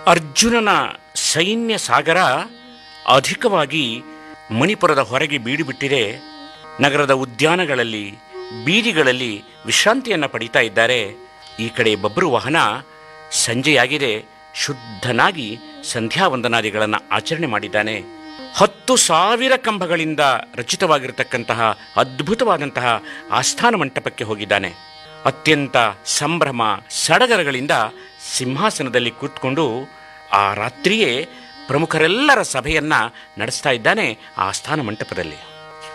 ಅರ್ಜುನನ ಸೈನ್ಯ ಸಾಗರ ಅಧಿಕವಾಗಿ ಮಣಿಪುರದ ಹೊರಗೆ ಬೀಡುಬಿಟ್ಟಿದೆ ನಗರದ ಉದ್ಯಾನಗಳಲ್ಲಿ ಬೀದಿಗಳಲ್ಲಿ ವಿಶ್ರಾಂತಿಯನ್ನು ಪಡೀತಾ ಇದ್ದಾರೆ ಈ ಕಡೆ ಬಬ್ರು ವಾಹನ ಸಂಜೆಯಾಗಿದೆ ಶುದ್ಧನಾಗಿ ಸಂಧ್ಯಾ ವಂದನಾದಿಗಳನ್ನು ಆಚರಣೆ ಮಾಡಿದ್ದಾನೆ ಹತ್ತು ಸಾವಿರ ಕಂಬಗಳಿಂದ ರಚಿತವಾಗಿರತಕ್ಕಂತಹ ಅದ್ಭುತವಾದಂತಹ ಆಸ್ಥಾನ ಮಂಟಪಕ್ಕೆ ಹೋಗಿದ್ದಾನೆ ಅತ್ಯಂತ ಸಂಭ್ರಮ ಸಡಗರಗಳಿಂದ ಸಿಂಹಾಸನದಲ್ಲಿ ಕೂತ್ಕೊಂಡು ಆ ರಾತ್ರಿಯೇ ಪ್ರಮುಖರೆಲ್ಲರ ಸಭೆಯನ್ನ ನಡೆಸ್ತಾ ಇದ್ದಾನೆ ಆ ಆಸ್ಥಾನ ಮಂಟಪದಲ್ಲಿ